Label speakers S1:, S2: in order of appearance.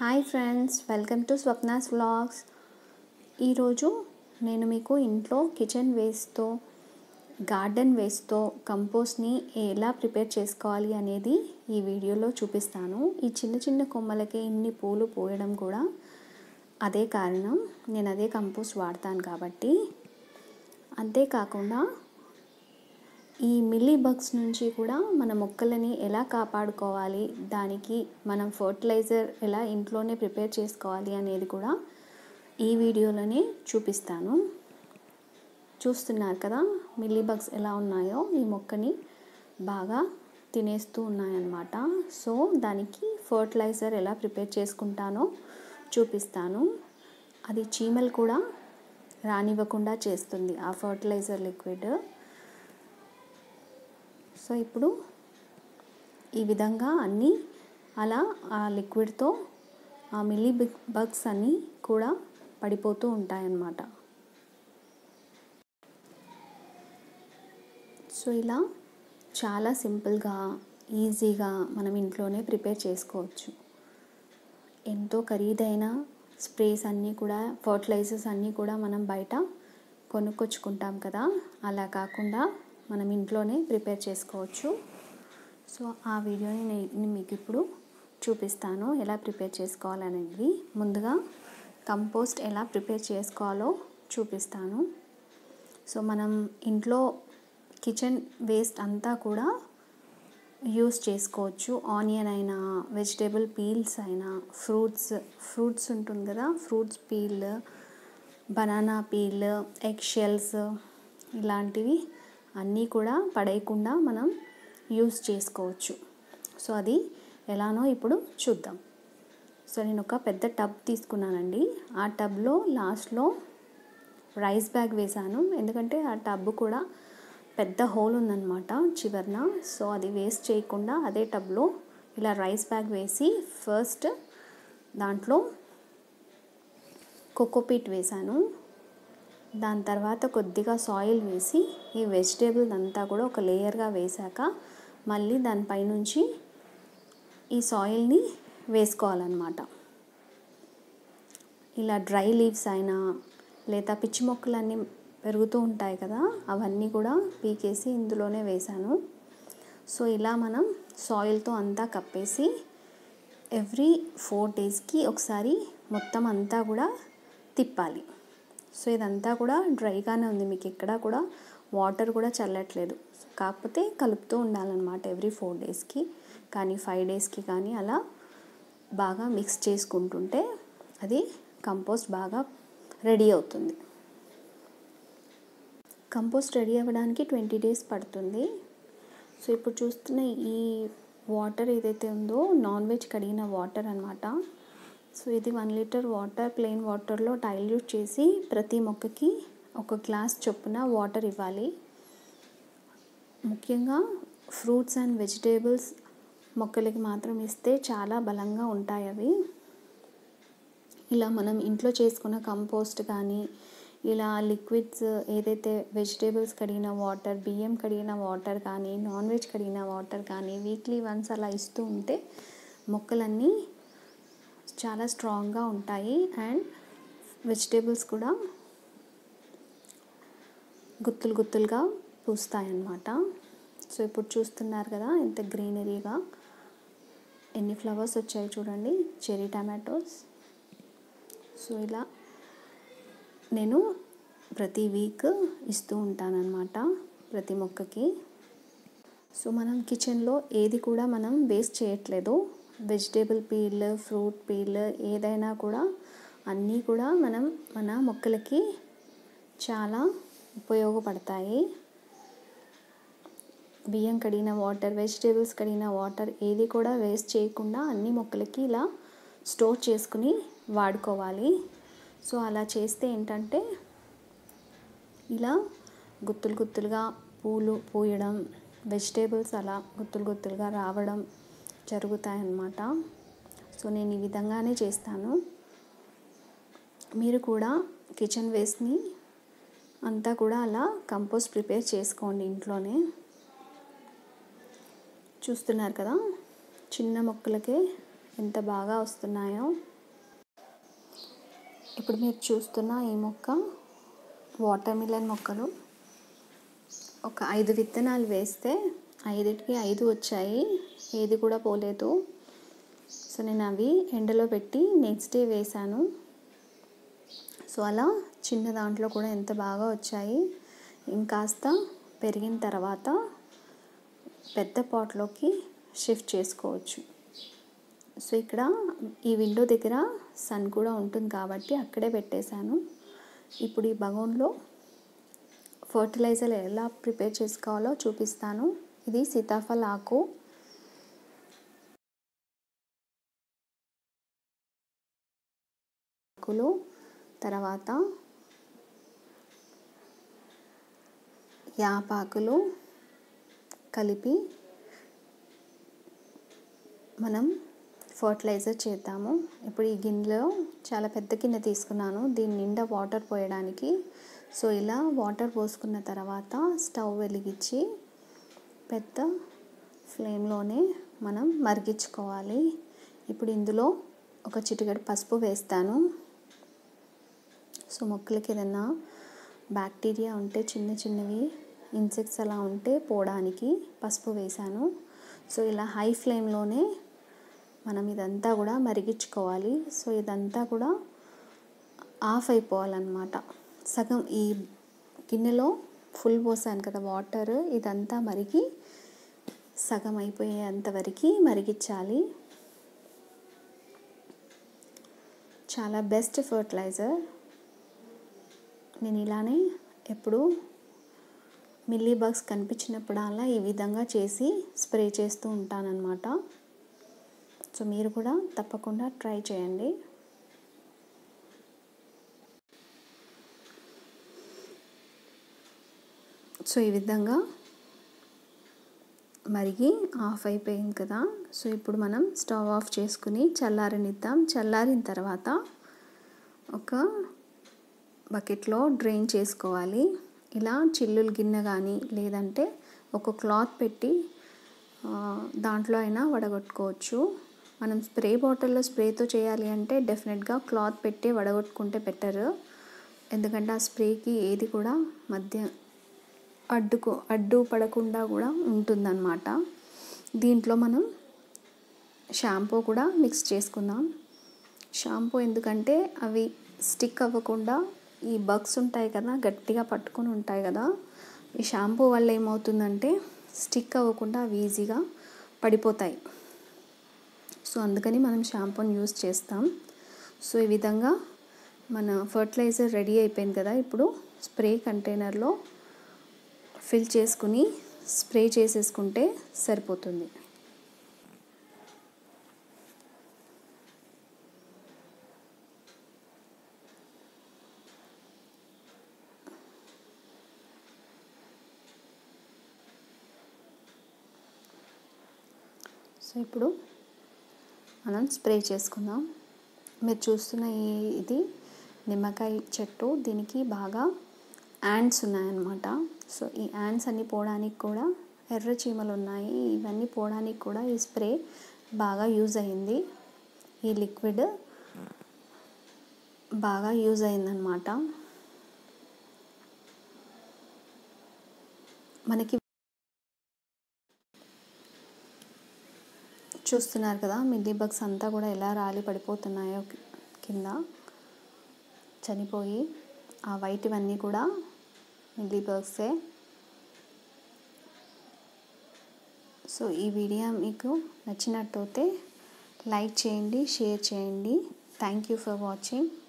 S1: hi friends welcome to Swapna's vlogs ఈరోజు నేను మీకు ఇంట్లో కిచెన్ వేస్ట్తో గార్డెన్ వేస్ట్తో కంపోస్ట్ని ఎలా ప్రిపేర్ చేసుకోవాలి అనేది ఈ వీడియోలో చూపిస్తాను ఈ చిన్న చిన్న కొమ్మలకి ఇన్ని పూలు పూయడం కూడా అదే కారణం నేను అదే కంపోస్ట్ వాడతాను కాబట్టి అంతేకాకుండా ఈ మిల్లీ బగ్స్ నుంచి కూడా మన మొక్కలని ఎలా కాపాడుకోవాలి దానికి మనం ఫర్టిలైజర్ ఎలా ఇంట్లోనే ప్రిపేర్ చేసుకోవాలి అనేది కూడా ఈ వీడియోలోనే చూపిస్తాను చూస్తున్నారు కదా మిల్లీ బగ్స్ ఎలా ఉన్నాయో ఈ మొక్కని బాగా తినేస్తూ ఉన్నాయన్నమాట సో దానికి ఫర్టిలైజర్ ఎలా ప్రిపేర్ చేసుకుంటానో చూపిస్తాను అది చీమలు కూడా రానివ్వకుండా చేస్తుంది ఆ ఫర్టిలైజర్ లిక్విడ్ సో ఇప్పుడు ఈ విధంగా అన్నీ అలా ఆ లిక్విడ్తో ఆ మిల్లీ బగ్స్ అన్నీ కూడా పడిపోతూ ఉంటాయన్నమాట సో ఇలా చాలా సింపుల్గా ఈజీగా మనం ఇంట్లోనే ప్రిపేర్ చేసుకోవచ్చు ఎంతో ఖరీదైన స్ప్రేస్ అన్నీ కూడా ఫర్టిలైజర్స్ అన్నీ కూడా మనం బయట కొనుక్కొచ్చుకుంటాం కదా అలా కాకుండా మనం ఇంట్లోనే ప్రిపేర్ చేసుకోవచ్చు సో ఆ వీడియోని నేను మీకు ఇప్పుడు చూపిస్తాను ఎలా ప్రిపేర్ చేసుకోవాలనేది ముందుగా కంపోస్ట్ ఎలా ప్రిపేర్ చేసుకోవాలో చూపిస్తాను సో మనం ఇంట్లో కిచెన్ వేస్ట్ అంతా కూడా యూస్ చేసుకోవచ్చు ఆనియన్ అయినా వెజిటేబుల్ పీల్స్ అయినా ఫ్రూట్స్ ఫ్రూట్స్ ఉంటుంది కదా fruits peel banana peel egg shells ఇలాంటివి అన్నీ కూడా పడేయకుండా మనం యూస్ చేసుకోవచ్చు సో అది ఎలానో ఇప్పుడు చూద్దాం సో నేను ఒక పెద్ద టబ్ తీసుకున్నానండి ఆ టబ్లో లాస్ట్లో రైస్ బ్యాగ్ వేశాను ఎందుకంటే ఆ టబ్ కూడా పెద్ద హోల్ ఉందన్నమాట చివరన సో అది వేస్ట్ చేయకుండా అదే టబ్లో ఇలా రైస్ బ్యాగ్ వేసి ఫస్ట్ దాంట్లో కోకోపీట్ వేశాను దాని తర్వాత కొద్దిగా సాయిల్ వేసి ఈ వెజిటేబుల్ అంతా కూడా ఒక లేయర్గా వేశాక మళ్ళీ దానిపైనుంచి ఈ సాయిల్ని వేసుకోవాలన్నమాట ఇలా డ్రై లీవ్స్ అయినా లేదా పిచ్చి మొక్కలన్నీ పెరుగుతూ ఉంటాయి కదా అవన్నీ కూడా పీకేసి ఇందులోనే వేశాను సో ఇలా మనం సాయిల్తో అంతా కప్పేసి ఎవ్రీ ఫోర్ డేస్కి ఒకసారి మొత్తం అంతా కూడా తిప్పాలి సో ఇదంతా కూడా డ్రైగానే ఉంది మీకు ఎక్కడ కూడా వాటర్ కూడా చల్లట్లేదు కాకపోతే కలుపుతూ ఉండాలన్నమాట ఎవ్రీ ఫోర్ డేస్కి కానీ ఫైవ్ డేస్కి కానీ అలా బాగా మిక్స్ చేసుకుంటుంటే అది కంపోస్ట్ బాగా రెడీ అవుతుంది కంపోస్ట్ రెడీ అవ్వడానికి ట్వంటీ డేస్ పడుతుంది సో ఇప్పుడు చూస్తున్న ఈ వాటర్ ఏదైతే ఉందో నాన్ వెజ్ కడిగిన వాటర్ అనమాట సో ఇది వన్ లీటర్ వాటర్ ప్లెయిన్ వాటర్లో డైల్యూట్ చేసి ప్రతి మొక్కకి ఒక గ్లాస్ చొప్పున వాటర్ ఇవ్వాలి ముఖ్యంగా ఫ్రూట్స్ అండ్ వెజిటేబుల్స్ మొక్కలకి మాత్రం ఇస్తే చాలా బలంగా ఉంటాయి అవి ఇలా మనం ఇంట్లో చేసుకున్న కంపోస్ట్ కానీ ఇలా లిక్విడ్స్ ఏదైతే వెజిటేబుల్స్ కడిగిన వాటర్ బియ్యం కడిగిన వాటర్ కానీ నాన్ వెజ్ కడిగిన వాటర్ కానీ వీక్లీ వన్స్ అలా ఇస్తూ ఉంటే మొక్కలన్నీ చాలా స్ట్రాంగ్గా ఉంటాయి అండ్ వెజిటేబుల్స్ కూడా గుత్తులు గుత్తులుగా పూస్తాయి అన్నమాట సో ఇప్పుడు చూస్తున్నారు కదా ఎంత గ్రీనరీగా ఎన్ని ఫ్లవర్స్ వచ్చాయి చూడండి చెరీ టమాటోస్ సో ఇలా నేను ప్రతి వీక్ ఇస్తూ ఉంటానన్నమాట ప్రతి మొక్కకి సో మనం కిచెన్లో ఏది కూడా మనం వేస్ట్ చేయట్లేదు వెజిటేబుల్ పీల్ ఫ్రూట్ పీల్ ఏదైనా కూడా అన్నీ కూడా మనం మన మొక్కలకి చాలా ఉపయోగపడతాయి బియ్యం కడిగిన వాటర్ వెజిటేబుల్స్ కడిగిన వాటర్ ఏది కూడా వేస్ట్ చేయకుండా అన్ని మొక్కలకి ఇలా స్టోర్ చేసుకుని వాడుకోవాలి సో అలా చేస్తే ఏంటంటే ఇలా గుత్తులు గుత్తులుగా పూలు పూయడం వెజిటేబుల్స్ అలా గుత్తులు గుత్తులుగా రావడం జరుగుతాయన్నమాట సో నేను ఈ విధంగానే చేస్తాను మీరు కూడా కిచెన్ వేస్ట్ని అంతా కూడా అలా కంపోస్ట్ ప్రిపేర్ చేసుకోండి ఇంట్లోనే చూస్తున్నారు కదా చిన్న మొక్కలకే ఎంత బాగా వస్తున్నాయో ఇప్పుడు మీరు చూస్తున్న ఈ మొక్క వాటర్ మిలన్ మొక్కలు ఒక ఐదు విత్తనాలు వేస్తే ఐదుటికి ఐదు వచ్చాయి ఏది కూడా పోలేదు సో నేను అవి ఎండలో పెట్టి నెక్స్ట్ డే వేశాను సో అలా చిన్న దాంట్లో కూడా ఎంత బాగా వచ్చాయి ఇంకాస్త పెరిగిన తర్వాత పెద్ద పాట్లోకి షిఫ్ట్ చేసుకోవచ్చు సో ఇక్కడ ఈ విండో దగ్గర సన్ కూడా ఉంటుంది కాబట్టి అక్కడే పెట్టేశాను ఇప్పుడు ఈ బగోన్లో ఫర్టిలైజర్ ఎలా ప్రిపేర్ చేసుకోవాలో చూపిస్తాను ఇది సీతాఫల ఆకు ఆకులు తర్వాత యాపాకులు కలిపి మనం ఫర్టిలైజర్ చేద్దాము ఇప్పుడు ఈ గిన్నెలో చాలా పెద్ద గిన్నె తీసుకున్నాను దీని నిండా వాటర్ పోయడానికి సో ఇలా వాటర్ పోసుకున్న తర్వాత స్టవ్ వెలిగించి పెద్ద ఫ్లేమ్లోనే మనం మరిగించుకోవాలి ఇప్పుడు ఇందులో ఒక చిటికెడు పసుపు వేస్తాను సో మొక్కలకి ఏదైనా బ్యాక్టీరియా ఉంటే చిన్న చిన్నవి ఇన్సెక్ట్స్ అలా ఉంటే పోవడానికి పసుపు వేశాను సో ఇలా హై ఫ్లేమ్లోనే మనం ఇదంతా కూడా మరిగించుకోవాలి సో ఇదంతా కూడా ఆఫ్ అయిపోవాలన్నమాట సగం ఈ గిన్నెలో ఫుల్ పోసాను కదా వాటర్ ఇదంతా మరిగి సగం అయిపోయేంత వరకు మరిగించాలి చాలా బెస్ట్ ఫర్టిలైజర్ నేను ఇలానే ఎప్పుడు మిల్లీ బగ్స్ కనిపించినప్పుడల్లా ఈ విధంగా చేసి స్ప్రే చేస్తూ ఉంటానన్నమాట సో మీరు కూడా తప్పకుండా ట్రై చేయండి సో ఈ విధంగా మరిగి ఆఫ్ అయిపోయింది కదా సో ఇప్పుడు మనం స్టవ్ ఆఫ్ చేసుకుని చల్లారనిద్దాం చల్లారిన తర్వాత ఒక బకెట్లో డ్రైన్ చేసుకోవాలి ఇలా చిల్లులు గిన్నె కానీ లేదంటే ఒక క్లాత్ పెట్టి దాంట్లో అయినా వడగొట్టుకోవచ్చు మనం స్ప్రే బాటిల్లో స్ప్రేతో చేయాలి అంటే డెఫినెట్గా క్లాత్ పెట్టి వడగొట్టుకుంటే బెటర్ ఎందుకంటే ఆ స్ప్రేకి ఏది కూడా మధ్య అడ్డుకో అడ్డు పడకుండా కూడా ఉంటుందన్నమాట దీంట్లో మనం షాంపూ కూడా మిక్స్ చేసుకుందాం షాంపూ ఎందుకంటే అవి స్టిక్ అవ్వకుండా ఈ బగ్స్ ఉంటాయి కదా గట్టిగా పట్టుకొని ఉంటాయి కదా ఈ షాంపూ వల్ల ఏమవుతుందంటే స్టిక్ అవ్వకుండా అవి ఈజీగా పడిపోతాయి సో అందుకని మనం షాంపూని యూస్ చేస్తాం సో ఈ విధంగా మన ఫర్టిలైజర్ రెడీ అయిపోయింది కదా ఇప్పుడు స్ప్రే కంటైనర్లో ఫిల్ చేసుకుని స్ప్రే చేసేసుకుంటే సరిపోతుంది సో ఇప్పుడు మనం స్ప్రే చేసుకుందాం మీరు చూస్తున్న ఈ ఇది నిమ్మకాయ చెట్టు దీనికి బాగా యాండ్స్ ఉన్నాయన్నమాట సో ఈ యాండ్స్ అన్నీ పోవడానికి కూడా ఎర్ర చీమలు ఉన్నాయి ఇవన్నీ పోవడానికి కూడా ఈ స్ప్రే బాగా యూజ్ అయింది ఈ లిక్విడ్ బాగా యూజ్ అయిందనమాట మనకి చూస్తున్నారు కదా మిల్లీ బగ్స్ అంతా కూడా ఎలా రాలి పడిపోతున్నాయో కింద చనిపోయి ఆ వైట్ ఇవన్నీ కూడా మిల్లీ బగ్సే సో ఈ వీడియో మీకు నచ్చినట్టయితే లైక్ చేయండి షేర్ చేయండి థ్యాంక్ యూ ఫర్ వాచింగ్